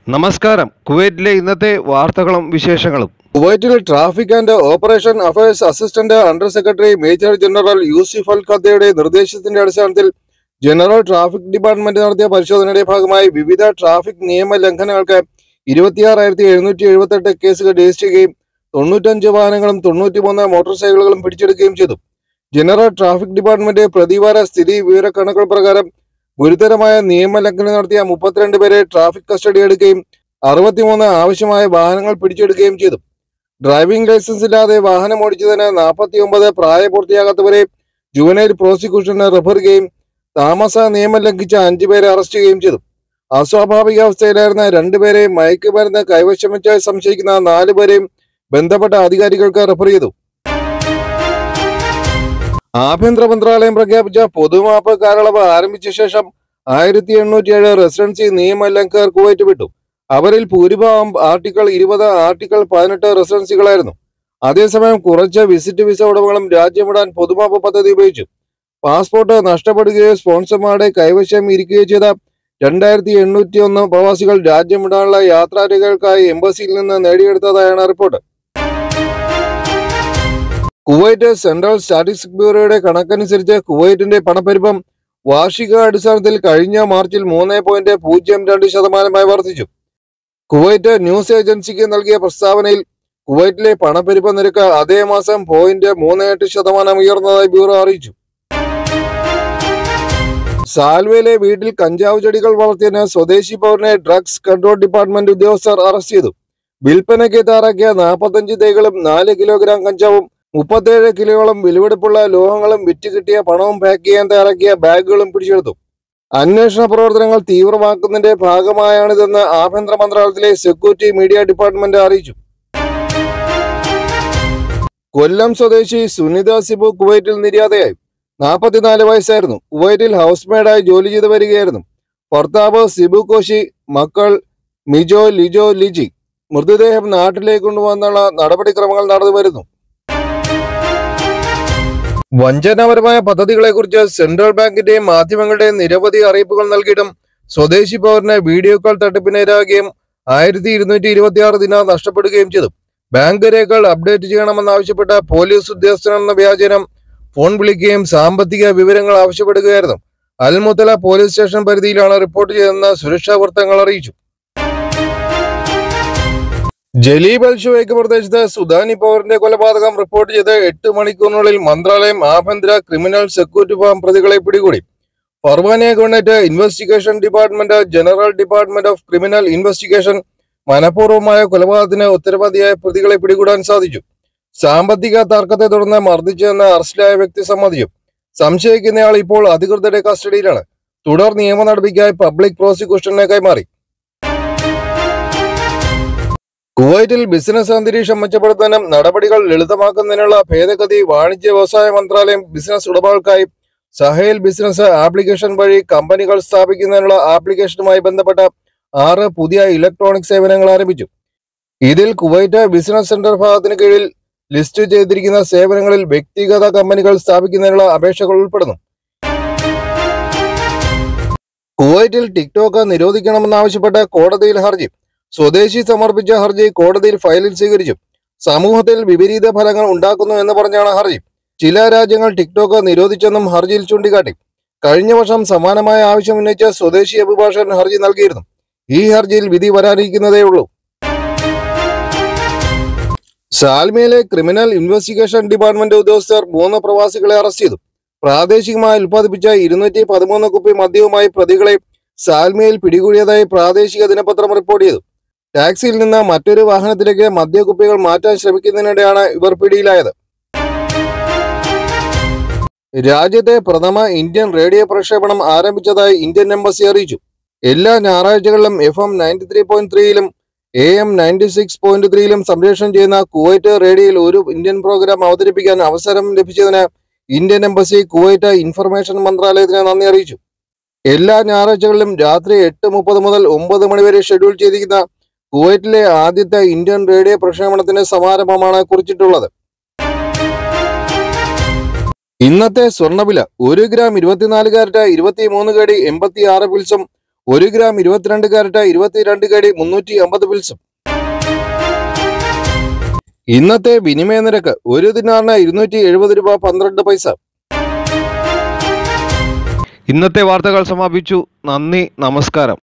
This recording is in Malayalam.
നമസ്കാരം കുവൈറ്റിലെ ഇന്നത്തെ വാർത്തകളും വിശേഷങ്ങളും കുവൈറ്റിൽ traffic and operation affairs assistant under secretary major general Yousif Al ഖത്തയുടെ നിർദ്ദേശത്തിന്റെ അടിസ്ഥാനത്തിൽ ജനറൽ ട്രാഫിക് ഡിപ്പാർട്ട്മെന്റ് നടത്തിയ പരിശോധനയുടെ ഭാഗമായി വിവിധ ട്രാഫിക് നിയമ ലംഘനങ്ങൾക്ക് ഇരുപത്തിയാറായിരത്തി എഴുന്നൂറ്റി എഴുപത്തെട്ട് കേസുകൾ രജിസ്റ്റർ ചെയ്യുകയും തൊണ്ണൂറ്റഞ്ച് വാഹനങ്ങളും തൊണ്ണൂറ്റിമൂന്ന് മോട്ടോർ സൈക്കിളുകളും പിടിച്ചെടുക്കുകയും ചെയ്തു ജനറൽ ട്രാഫിക് ഡിപ്പാർട്ട്മെന്റ് പ്രതിവാര സ്ഥിതി വിവരക്കണക്കുകൾ പ്രകാരം ഗുരുതരമായ നിയമലംഘനം നടത്തിയ മുപ്പത്തിരണ്ട് പേരെ ട്രാഫിക് കസ്റ്റഡി എടുക്കുകയും അറുപത്തിമൂന്ന് ആവശ്യമായ വാഹനങ്ങൾ പിടിച്ചെടുക്കുകയും ചെയ്തു ഡ്രൈവിംഗ് ലൈസൻസ് ഇല്ലാതെ വാഹനം ഓടിച്ചതിന് നാൽപ്പത്തി ഒമ്പത് പ്രായപൂർത്തിയാകാത്തവരെ ജുവനൈൽ പ്രോസിക്യൂഷന് റെഫർ ചെയ്യുകയും താമസ നിയമം ലംഘിച്ച അഞ്ചു പേരെ അറസ്റ്റ് ചെയ്യുകയും ചെയ്തു അസ്വാഭാവിക അവസ്ഥയിലായിരുന്ന രണ്ടുപേരെ മയക്കുമരുന്ന് കൈവശം വെച്ചായി സംശയിക്കുന്ന നാലുപേരെയും ബന്ധപ്പെട്ട അധികാരികൾക്ക് റെഫർ ചെയ്തു ആഭ്യന്തര മന്ത്രാലയം പ്രഖ്യാപിച്ച പൊതുമാപ്പ് കാലയളവ് ആരംഭിച്ച ശേഷം ആയിരത്തി എണ്ണൂറ്റി ഏഴ് റെസിഡൻസി നിയമലംഘകർ കുവൈറ്റ് വിട്ടു അവരിൽ ഭൂരിഭാഗം ആർട്ടിക്കിൾ ഇരുപത് ആർട്ടിക്കിൾ പതിനെട്ട് റെസിഡൻസികളായിരുന്നു അതേസമയം കുറച്ച് വിസിറ്റ് വിസ ഉടമകളും രാജ്യം വിടാൻ പൊതുമാപ്പ് പദ്ധതി ഉപയോഗിച്ചു പാസ്പോർട്ട് നഷ്ടപ്പെടുകയോ സ്പോൺസർമാരുടെ കൈവശം ഇരിക്കുകയോ ചെയ്ത രണ്ടായിരത്തി എണ്ണൂറ്റി ഒന്ന് പ്രവാസികൾ രാജ്യം വിടാനുള്ള യാത്രാരേഖകൾക്കായി എംബസിയിൽ നിന്ന് നേടിയെടുത്തതായാണ് റിപ്പോർട്ട് കുവൈറ്റ് സെൻട്രൽ സ്റ്റാറ്റിസ്റ്റിക് ബ്യൂറോയുടെ കണക്കനുസരിച്ച് കുവൈറ്റിന്റെ പണപ്പെരുപ്പം വാർഷിക അടിസ്ഥാനത്തിൽ കഴിഞ്ഞ മാർച്ചിൽ മൂന്ന് പോയിന്റ് പൂജ്യം രണ്ട് ശതമാനമായി വർദ്ധിച്ചു കുവൈറ്റ് ന്യൂസ് ഏജൻസിക്ക് നൽകിയ പ്രസ്താവനയിൽ കുവൈറ്റിലെ പണപ്പെരുപ്പ നിരക്ക് അതേ മാസം പോയിന്റ് മൂന്ന് എട്ട് ശതമാനം ഉയർന്നതായി ബ്യൂറോ അറിയിച്ചു സാൽവയിലെ വീട്ടിൽ കഞ്ചാവ് ചെടികൾ വളർത്തിയതിന് സ്വദേശി പൗരനെ ഡ്രഗ്സ് കൺട്രോൾ ഡിപ്പാർട്ട്മെന്റ് ഉദ്യോഗസ്ഥർ അറസ്റ്റ് ചെയ്തു വിൽപ്പനയ്ക്ക് തയ്യാറാക്കിയ നാൽപ്പത്തഞ്ച് തൈകളും നാല് കിലോഗ്രാം കഞ്ചാവും മുപ്പത്തേഴ് കിലോയോളം വിലവെടുപ്പുള്ള ലോഹങ്ങളും വിറ്റ് കിട്ടിയ പണവും പാക്ക് ചെയ്യാൻ തയ്യാറാക്കിയ ബാഗുകളും പിടിച്ചെടുത്തു അന്വേഷണ പ്രവർത്തനങ്ങൾ തീവ്രമാക്കുന്നതിന്റെ ഭാഗമായാണിതെന്ന് ആഭ്യന്തര മന്ത്രാലയത്തിലെ സെക്യൂരിറ്റി മീഡിയ ഡിപ്പാർട്ട്മെന്റ് അറിയിച്ചു കൊല്ലം സ്വദേശി സുനിത സിബു കുവൈറ്റിൽ നിര്യാതയായി നാൽപ്പത്തിനാല് വയസ്സായിരുന്നു കുവൈറ്റിൽ ഹൗസ് മെയ്ഡായി ജോലി ചെയ്തു വരികയായിരുന്നു ഭർത്താവ് സിബു കോശി മക്കൾ മിജോ ലിജോ ലിജി മൃതദേഹം നാട്ടിലേക്ക് കൊണ്ടുവന്നുള്ള നടപടിക്രമങ്ങൾ നടന്നു വരുന്നു വഞ്ചനാപരമായ പദ്ധതികളെക്കുറിച്ച് സെൻട്രൽ ബാങ്കിന്റെയും മാധ്യമങ്ങളുടെയും നിരവധി അറിയിപ്പുകൾ നൽകിയിട്ടും സ്വദേശി പൗരന് വീഡിയോ കോൾ തട്ടിപ്പിന് ഇരയാകുകയും ആയിരത്തി ഇരുന്നൂറ്റി ഇരുപത്തി ആറ് ദിന നഷ്ടപ്പെടുകയും ചെയ്തു ബാങ്ക് രേഖകൾ അപ്ഡേറ്റ് ചെയ്യണമെന്നാവശ്യപ്പെട്ട പോലീസ് ഉദ്യോഗസ്ഥനെന്ന വ്യാജനം ഫോൺ വിളിക്കുകയും സാമ്പത്തിക വിവരങ്ങൾ ആവശ്യപ്പെടുകയായിരുന്നു അൽമുത്തല പോലീസ് സ്റ്റേഷൻ പരിധിയിലാണ് റിപ്പോർട്ട് ചെയ്തതെന്ന് സുരക്ഷാ വൃത്തങ്ങൾ അറിയിച്ചു ജലീബ് അൽ ഷുവൈക്ക് പ്രദേശത്ത് സുദാനി പൗരന്റെ കൊലപാതകം റിപ്പോർട്ട് ചെയ്ത് എട്ട് മണിക്കൂറിനുള്ളിൽ മന്ത്രാലയം ആഭ്യന്തര ക്രിമിനൽ സെക്യൂരിറ്റി ഫാം പ്രതികളെ പിടികൂടി Farwaniya government investigation department general department of criminal investigation മനഃപൂർവ്വമായ കൊലപാതകത്തിന് ഉത്തരവാദിയായ പ്രതികളെ പിടികൂടാൻ സാധിച്ചു സാമ്പത്തിക തർക്കത്തെ തുടർന്ന് മർദ്ദിച്ചെന്ന് അറസ്റ്റിലായ വ്യക്തി സമ്മതിച്ചു സംശയിക്കുന്നയാൾ ഇപ്പോൾ അധികൃതരുടെ കസ്റ്റഡിയിലാണ് തുടർ നിയമ നടപടിക്കായി പബ്ലിക് പ്രോസിക്യൂഷനെ കൈമാറി കുവൈറ്റിൽ ബിസിനസ് അന്തരീക്ഷം മെച്ചപ്പെടുത്താനും നടപടികൾ ലളിതമാക്കുന്നതിനുള്ള ഭേദഗതി വാണിജ്യ വ്യവസായ മന്ത്രാലയം ബിസിനസ് ഉടമകൾക്കായി സഹേൽ ബിസിനസ് ആപ്ലിക്കേഷൻ വഴി കമ്പനികൾ സ്ഥാപിക്കുന്നതിനുള്ള ആപ്ലിക്കേഷനുമായി ബന്ധപ്പെട്ട ആറ് പുതിയ ഇലക്ട്രോണിക് സേവനങ്ങൾ ആരംഭിച്ചു ഇതിൽ കുവൈറ്റ് ബിസിനസ് സെന്റർ ഭാഗത്തിന് കീഴിൽ ലിസ്റ്റ് ചെയ്തിരിക്കുന്ന സേവനങ്ങളിൽ വ്യക്തിഗത കമ്പനികൾ സ്ഥാപിക്കുന്നതിനുള്ള അപേക്ഷകൾ ഉൾപ്പെടുന്നു കുവൈറ്റിൽ ടിക്ടോക്ക് നിരോധിക്കണമെന്നാവശ്യപ്പെട്ട് കോടതിയിൽ ഹർജി സ്വദേശി സമർപ്പിച്ച ഹർജി കോടതിയിൽ ഫയലിൽ സ്വീകരിച്ചു സമൂഹത്തിൽ വിപരീത ഫലങ്ങൾ ഉണ്ടാക്കുന്നു എന്ന് പറഞ്ഞാണ് ഹർജി ചില രാജ്യങ്ങൾ ടിക്ടോക്ക് നിരോധിച്ചെന്നും ഹർജിയിൽ ചൂണ്ടിക്കാട്ടി കഴിഞ്ഞ വർഷം സമാനമായ ആവശ്യം ഉന്നയിച്ച സ്വദേശി അഭിഭാഷകൻ ഹർജി നൽകിയിരുന്നു ഈ ഹർജിയിൽ വിധി വരാനിരിക്കുന്നതേ ഉള്ളൂ സാൽമയിലെ ക്രിമിനൽ ഇൻവെസ്റ്റിഗേഷൻ ഡിപ്പാർട്ട്മെന്റ് ഉദ്യോഗസ്ഥർ മൂന്ന് പ്രവാസികളെ അറസ്റ്റ് ചെയ്തു പ്രാദേശികമായി ഉൽപ്പാദിപ്പിച്ച ഇരുന്നൂറ്റി പതിമൂന്ന് കുപ്പി മദ്യവുമായി പ്രതികളെ സാൽമയിൽ പിടികൂടിയതായി പ്രാദേശിക ദിനപത്രം റിപ്പോർട്ട് ചെയ്തു ടാക്സിയിൽ നിന്ന് മറ്റൊരു വാഹനത്തിലേക്ക് മദ്യക്കുപ്പികൾ മാറ്റാൻ ശ്രമിക്കുന്നതിനിടെയാണ് ഇവർ പിടിയിലായത് രാജ്യത്തെ പ്രഥമ ഇന്ത്യൻ റേഡിയോ പ്രക്ഷേപണം ആരംഭിച്ചതായി ഇന്ത്യൻ എംബസി അറിയിച്ചു എല്ലാ ഞായറാഴ്ചകളിലും F M ninety three point ത്രീയിലും A M ninety six point ത്രീയിലും സംപ്രേഷണം ചെയ്യുന്ന കുവൈറ്റ് റേഡിയോയിൽ ഒരു ഇന്ത്യൻ പ്രോഗ്രാം അവതരിപ്പിക്കാൻ അവസരം ലഭിച്ചതിന് ഇന്ത്യൻ എംബസി കുവൈറ്റ് ഇൻഫർമേഷൻ മന്ത്രാലയത്തിന് നന്ദി അറിയിച്ചു എല്ലാ ഞായറാഴ്ചകളിലും രാത്രി എട്ട് മുപ്പത് മുതൽ ഒമ്പത് മണി വരെ ഷെഡ്യൂൾ ചെയ്തിരിക്കുന്ന കുവൈറ്റിലെ ആദ്യത്തെ ഇന്ത്യൻ റേഡിയോ പ്രക്ഷേപണത്തിന് സമാരംഭമാണ് കുറിച്ചിട്ടുള്ളത് ഇന്നത്തെ സ്വർണ്ണവില ഒരു ഗ്രാം ഇരുപത്തിനാല് കാരറ്റ് ഇരുപത്തി മൂന്ന് കേടി എൺപത്തി ആറ് പിൽസും ഒരു ഗ്രാം ഇരുപത്തിരണ്ട് കാരറ്റ് ഇരുപത്തിരണ്ട് കടി മുന്നൂറ്റി അമ്പത് പിൽസും ഇന്നത്തെ വിനിമയ നിരക്ക് ഒരു ദിനാറിന് ഇരുന്നൂറ്റി എഴുപത് രൂപ പന്ത്രണ്ട് പൈസ ഇന്നത്തെ വാർത്തകൾ സമാപിച്ചു നന്ദി നമസ്കാരം